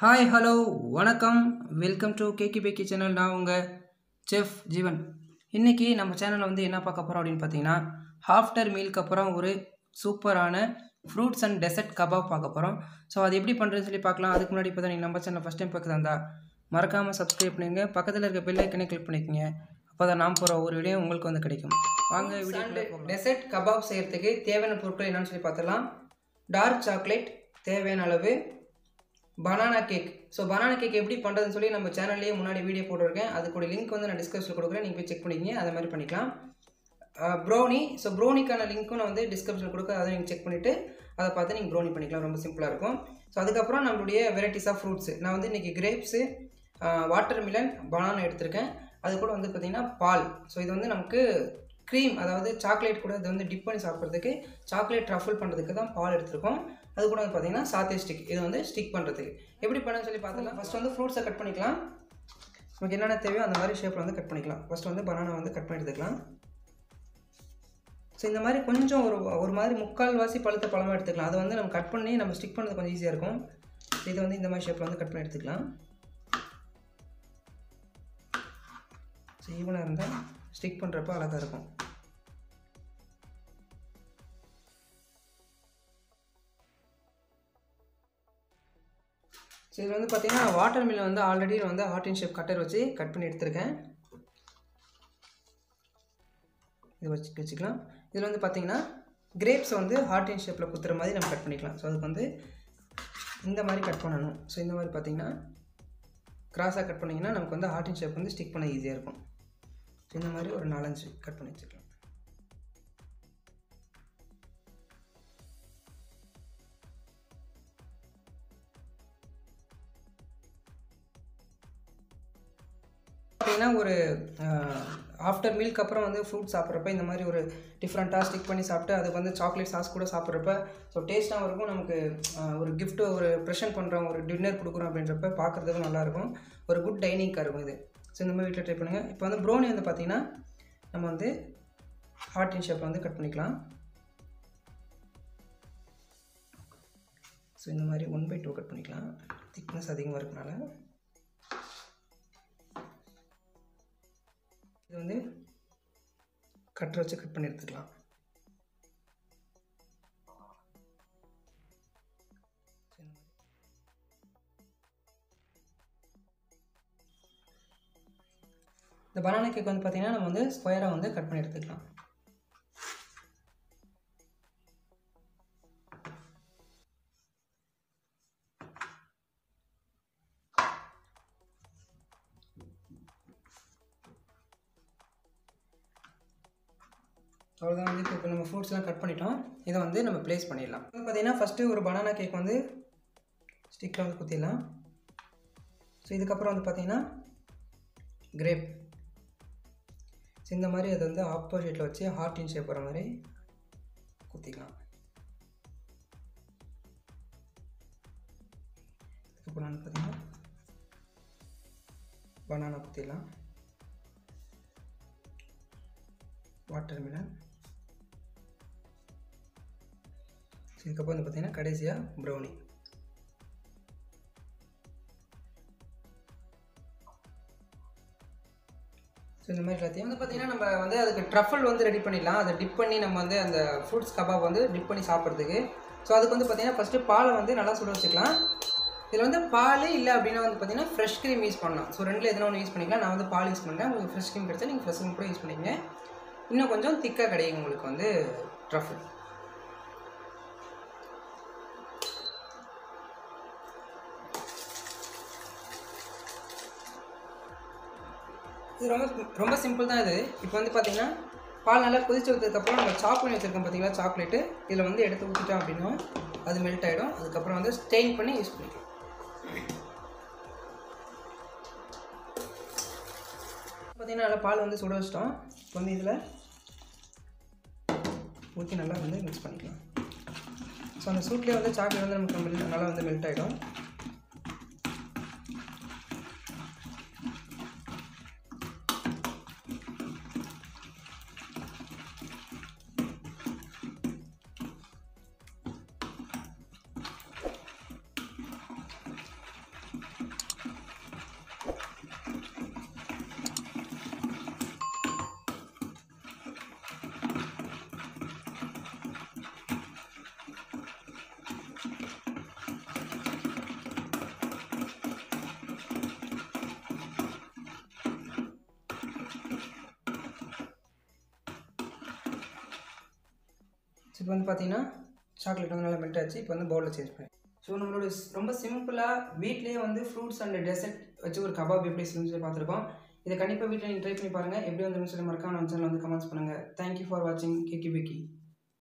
hi hello வணக்கம் welcome to Cakey Bakey channel நான் உங்கள் செஃப் ஜீவன் இன்றைக்கி நம்ம சேனலில் வந்து என்ன பார்க்க போகிறோம் அப்படின்னு பார்த்தீங்கன்னா ஆஃப்டர் மீலுக்கு அப்புறம் ஒரு சூப்பரான ஃப்ரூட்ஸ் அண்ட் டெசர்ட் கபாப் பார்க்க போகிறோம் ஸோ அது எப்படி பண்ணுறதுன்னு சொல்லி பார்க்கலாம் அதுக்கு முன்னாடி இப்போ தான் நீங்கள் நம்ம சேனல் ஃபஸ்ட் டைம் பார்க்க தந்தா மறக்காமல் சப்ஸ்கிரைப் பண்ணுங்க பக்கத்தில் இருக்க பெல் ஐக்கனை கிளிக் பண்ணிக்கோங்க அப்போ தான் நான் போகிற ஒரு வீடியோ உங்களுக்கு வந்து கிடைக்கும் வாங்க வீடியோ டெசர்ட் கபாப் செய்கிறதுக்கு தேவையான பொருட்கள் என்னன்னு சொல்லி பார்த்துலாம் டார்க் சாக்லேட் தேவையான அளவு banana cake so banana cake எப்படி பண்ணுறதுன்னு சொல்லி நம்ம சேனல்லேயே முன்னாடி வீடியோ போட்டிருக்கேன் அதுக்கூட லிங்க் வந்து நான் டிஸ்கிரிப்ஷனில் கொடுக்குறேன் நீங்கள் போய் செக் பண்ணிக்கிங்க அதை மாதிரி பண்ணிக்கலாம் ப்ரௌனி ஸோ ப்ரௌனிக்கான லிங்க்கும் நான் வந்து டிஸ்கிரிப்ஷனில் கொடுக்க அதை நீங்கள் செக் பண்ணிவிட்டு அதை பார்த்து நீங்கள் ப்ரௌனி பண்ணிக்கலாம் ரொம்ப சிம்பிளாக இருக்கும் ஸோ அதுக்கப்புறம் நம்மளுடைய வெரைட்டிஸ் ஆஃப் ஃப்ரூட்ஸு நான் வந்து இன்றைக்கி கிரேப்ஸு வாட்டர் மிலன் பனானா எடுத்திருக்கேன் அது கூட வந்து பார்த்திங்கன்னா பால் ஸோ இது வந்து நமக்கு க்ரீம் அதாவது சாக்லேட் கூட இது வந்து டிப் பண்ணி சாப்பிட்றதுக்கு சாக்லேட் ட்ரஃபிள் பண்ணுறதுக்கு தான் பால் எடுத்திருக்கோம் அது கூட வந்து பார்த்தீங்கன்னா சாத்தே ஸ்டிக் இது வந்து ஸ்டிக் பண்ணுறதுக்கு எப்படி பண்ணணும்னு சொல்லி பார்த்தலாம் ஃபஸ்ட் வந்து ஃப்ரூட்ஸை கட் பண்ணிக்கலாம் நமக்கு என்னென்ன தேவையோ அந்த மாதிரி ஷேப்பில் வந்து கட் பண்ணிக்கலாம் ஃபஸ்ட் வந்து பனானா வந்து கட் பண்ணி எடுத்துக்கலாம் ஸோ இந்த மாதிரி கொஞ்சம் ஒரு ஒரு மாதிரி முக்கால் வாசி பழுத்த பழமாக எடுத்துக்கலாம் அதை வந்து நம்ம கட் பண்ணி நம்ம ஸ்டிக் பண்ணுறது கொஞ்சம் ஈஸியாக இருக்கும் ஸோ இதை வந்து இந்த மாதிரி ஷேப்பில் வந்து கட் பண்ணி எடுத்துக்கலாம் ஸோ ஈவனாக இருந்தால் ஸ்டிக் பண்ணுறப்ப அழகாக இருக்கும் ஸோ இதில் வந்து பார்த்தீங்கன்னா வாட்டர் மில்லை வந்து ஆல்ரெடி நான் வந்து ஹார்ட் இன் ஷேப் கட்டர் வச்சு கட் பண்ணி எடுத்திருக்கேன் இது வச்சு வச்சுக்கலாம் இதில் வந்து பார்த்தீங்கன்னா கிரேப்ஸை வந்து ஹார்ட் இன் ஷேப்பில் குத்துற மாதிரி நம்ம கட் பண்ணிக்கலாம் ஸோ அதுக்கு வந்து இந்த மாதிரி கட் பண்ணணும் ஸோ இந்த மாதிரி பார்த்தீங்கன்னா கிராஸாக கட் பண்ணிங்கன்னா நமக்கு வந்து ஹார்ட் இன் ஷேப் வந்து ஸ்டிக் பண்ண ஈஸியாக இருக்கும் ஸோ இந்த மாதிரி ஒரு நாலஞ்சு கட் பண்ணி வச்சுக்கலாம் பார்த்தீங்கன்னா ஒரு ஆஃப்டர் மீல்க்கு அப்புறம் வந்து ஃப்ரூட் சாப்பிட்றப்ப இந்த மாதிரி ஒரு டிஃப்ரெண்ட்டாக ஸ்டிக் பண்ணி சாப்பிட்டு அதுக்கு வந்து சாக்லேட் சாஸ் கூட சாப்பிட்றப்ப ஸோ டேஸ்ட்டாகவும் இருக்கும் நமக்கு ஒரு கிஃப்ட்டு ஒரு ப்ரெஷன் பண்ணுறோம் ஒரு டின்னர் கொடுக்குறோம் அப்படின்றப்ப பார்க்குறதுக்கும் நல்லாயிருக்கும் ஒரு குட் டைனிங்காக இருக்கும் இது ஸோ இந்த மாதிரி வீட்டில் ட்ரை பண்ணுங்கள் இப்போ வந்து ப்ரௌனி வந்து பார்த்திங்கன்னா நம்ம வந்து ஹார்ட் இன் ஷேப்பில் வந்து கட் பண்ணிக்கலாம் ஸோ இந்த மாதிரி ஒன் பை டூ கட் பண்ணிக்கலாம் திக்னஸ் அதிகமாக இருக்கனால இது வந்து கட்டர் வச்சு கட் பண்ணி எடுத்துக்கலாம் இந்த பனானா கேக் வந்து பார்த்திங்கன்னா நம்ம வந்து ஸ்கொயராக வந்து கட் பண்ணி எடுத்துக்கலாம் அவ்வளோதான் வந்து இப்போ நம்ம ஃப்ரூட்ஸ்லாம் கட் பண்ணிட்டோம் இதை வந்து நம்ம ப்ளேஸ் பண்ணிடலாம் வந்து பார்த்திங்கன்னா ஃபஸ்ட்டு ஒரு பனானா கேக் வந்து ஸ்டிக்கில் வந்து குத்திடலாம் ஸோ இதுக்கப்புறம் வந்து பார்த்திங்கன்னா கிரேப் ஸோ இந்த மாதிரி அதை வந்து ஆப்போசிட்டில் வச்சு ஹார்ட் இன் ஷேப் வர மாதிரி குத்திக்கலாம் அதுக்கப்புறம் வந்து பார்த்திங்கன்னா பனானா குத்திடலாம் வாட்டர் மிலன் இதுக்கப்புறம் வந்து பார்த்திங்கன்னா கடைசியாக ப்ரௌனி ஸோ இந்த மாதிரி எல்லாத்தையும் வந்து பார்த்திங்கன்னா நம்ம வந்து அதுக்கு ட்ரஃபல் வந்து ரெடி பண்ணிடலாம் அதை டிப் பண்ணி நம்ம வந்து அந்த ஃப்ரூட்ஸ் கபாப் வந்து டிப் பண்ணி சாப்பிட்றதுக்கு ஸோ அதுக்கு வந்து பார்த்திங்கன்னா ஃபஸ்ட்டு பாலை வந்து நல்லா சுட வச்சுக்கலாம் இதில் வந்து பால் இல்லை அப்படின்னா வந்து பார்த்திங்கன்னா ஃப்ரெஷ் க்ரீம் யூஸ் பண்ணலாம் ஸோ ரெண்டில் எதனா ஒன்று யூஸ் பண்ணிக்கலாம் நான் வந்து பால் யூஸ் பண்ணுறேன் உங்களுக்கு ஃப்ரெஷ் க்ரீம் கிடச்சா நீங்கள் ஃப்ரெஷ் க்ரீம் கூட யூஸ் பண்ணிக்கங்க இன்னும் கொஞ்சம் திக்காக கிடைக்கும் உங்களுக்கு வந்து ட்ரஃபிள் இது ரொம்ப ரொம்ப சிம்பிள் தான் இது இப்போ வந்து பார்த்தீங்கன்னா பால் நல்லா கொதிச்சு வச்சதுக்கப்புறம் நம்ம சாப் பண்ணி வச்சுருக்கோம் பார்த்தீங்களா சாக்லேட்டு இதில் வந்து எடுத்து ஊற்றிட்டோம் அப்படின்னா அது மெல்ட் ஆகிடும் அதுக்கப்புறம் வந்து ஸ்டெயின் பண்ணி யூஸ் பண்ணிக்கலாம் பார்த்தீங்கன்னா நல்லா பால் வந்து சுட வச்சிட்டோம் இப்போ வந்து இதில் ஊற்றி நல்லா வந்து மிக்ஸ் பண்ணிக்கலாம் ஸோ அந்த சூட்லேயே வந்து சாக்லேட் வந்து நமக்கு மெல் நல்லா வந்து மெல்ட் ஆகிடும் இப்போ வந்து பார்த்தீங்கன்னா சாக்லேட் வந்து நல்லா மெல்ட் ஆச்சு இப்போ வந்து பவுலில் சேஞ்ச் பண்ணி ஸோ நம்மளோட ஸ்- ரொம்ப சிம்பிளாக வீட்லேயே வந்து ஃப்ரூட்ஸ் அண்ட் டெசர்ட் வச்சு ஒரு கபாப் எப்படி செஞ்சு பார்த்துருக்கோம் இதை கண்டிப்பாக வீட்டில் நீங்கள் ட்ரை பண்ணி பாருங்கள் எப்படி வந்து சொல்லி மறக்காம நம்ம சேனல் வந்து கமெண்ட்ஸ் பண்ணுங்கள் தேங்க்யூ ஃபார் வாட்சிங் கேக்கி பேக்கி